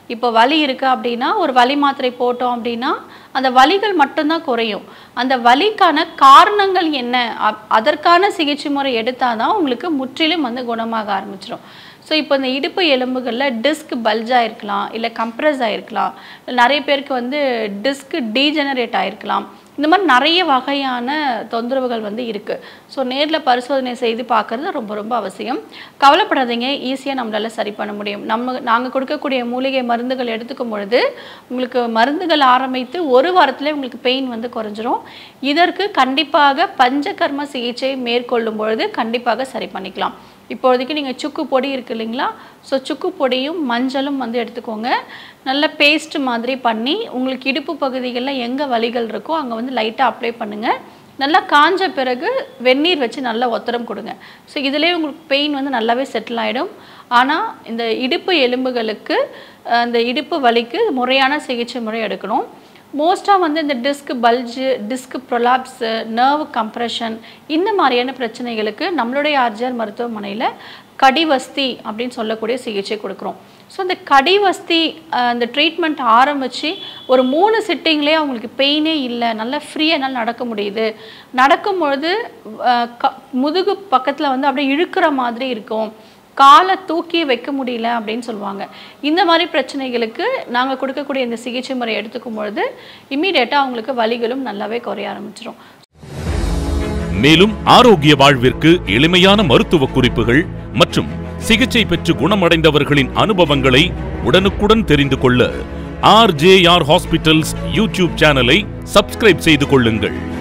இப்போ வலி இருக்கு அப்படின்னா ஒரு வலி மாத்திரை போட்டோம் அப்படின்னா அந்த வலிகள் மட்டும்தான் குறையும் அந்த வலிக்கான காரணங்கள் என்ன அப்- அதற்கான சிகிச்சை முறை எடுத்தால் தான் உங்களுக்கு முற்றிலும் வந்து குணமாக ஆரம்பிச்சிடும் ஸோ இப்போ இந்த இடுப்பு எலும்புகளில் டிஸ்க் பல்ஜ் ஆயிருக்கலாம் இல்லை கம்ப்ரஸ் ஆயிருக்கலாம் இல்ல நிறைய பேருக்கு வந்து டிஸ்க் டீஜெனரேட் ஆயிருக்கலாம் இந்த மாதிரி நிறைய வகையான தொந்தரவுகள் வந்து இருக்குது ஸோ நேரில் பரிசோதனை செய்து பார்க்குறது ரொம்ப ரொம்ப அவசியம் கவலைப்படாதீங்க ஈஸியாக நம்மளால சரி பண்ண முடியும் நம்ம நாங்கள் கொடுக்கக்கூடிய மூலிகை மருந்துகள் எடுத்துக்கும் பொழுது உங்களுக்கு மருந்துகள் ஆரம்பித்து ஒரு வாரத்திலே உங்களுக்கு பெயின் வந்து குறைஞ்சிரும் இதற்கு கண்டிப்பாக பஞ்சகர்ம சிகிச்சை மேற்கொள்ளும் பொழுது கண்டிப்பாக சரி பண்ணிக்கலாம் இப்போதைக்கு நீங்கள் சுக்கு பொடி இருக்கு இல்லைங்களா ஸோ சுக்கு பொடியும் மஞ்சளும் வந்து எடுத்துக்கோங்க நல்ல பேஸ்ட் மாதிரி பண்ணி உங்களுக்கு இடுப்பு பகுதிகளில் எங்கே வலிகள் இருக்கோ அங்கே வந்து லைட்டாக அப்ளை பண்ணுங்கள் நல்லா காஞ்ச பிறகு வெந்நீர் வச்சு நல்லா ஒத்தரம் கொடுங்க ஸோ இதிலே உங்களுக்கு பெயின் வந்து நல்லாவே செட்டில் ஆகிடும் ஆனால் இந்த இடுப்பு எலும்புகளுக்கு அஹ், இந்த இடுப்பு வலிக்கு முறையான சிகிச்சை முறை எடுக்கணும் மோஸ்ட்டாக வந்து இந்த disc bulge disc prolapse nerve compression இந்த மாதிரியான பிரச்சனைகளுக்கு நம்மளுடைய ஆர்ஜிஆர் மருத்துவமனையில் கடிவஸ்தி அப்படின்னு சொல்லக்கூடிய சிகிச்சை கொடுக்குறோம் ஸோ அந்த கடிவஸ்தி அஹ், அந்த ட்ரீட்மெண்ட் ஆரம்பித்து ஒரு மூணு சிட்டிங்லேயே அவங்களுக்கு பெயினே இல்லை நல்லா ஃப்ரீயாக என்னால் நடக்க முடியுது நடக்கும் பொழுது அஹ், க- முதுகு பக்கத்தில் வந்து அப்படியே இழுக்கிற மாதிரி இருக்கும் காலை தூக்கி வைக்க முடியல அப்படின்னு சொல்லுவாங்க இந்த மாதிரி பிரச்சனைகளுக்கு நாங்கள் கொடுக்கக்கூடிய இந்த சிகிச்சை முறை எடுத்துக்கும் பொழுது இம்மீடியட்டாக அவங்களுக்கு வலிகளும் நல்லாவே குறைய ஆரம்பிச்சிடும் மேலும் ஆரோக்கிய வாழ்விற்கு எளிமையான மருத்துவ குறிப்புகள் மற்றும் சிகிச்சை பெற்று குணமடைந்தவர்களின் அனுபவங்களை உடனுக்குடன் தெரிந்து கொள்ள ஆர்ஜேஆர் ஹாஸ்பிட்டல்ஸ் யூடியூப் சேனலை சப்ஸ்கிரைப் செய்து கொள்ளுங்கள்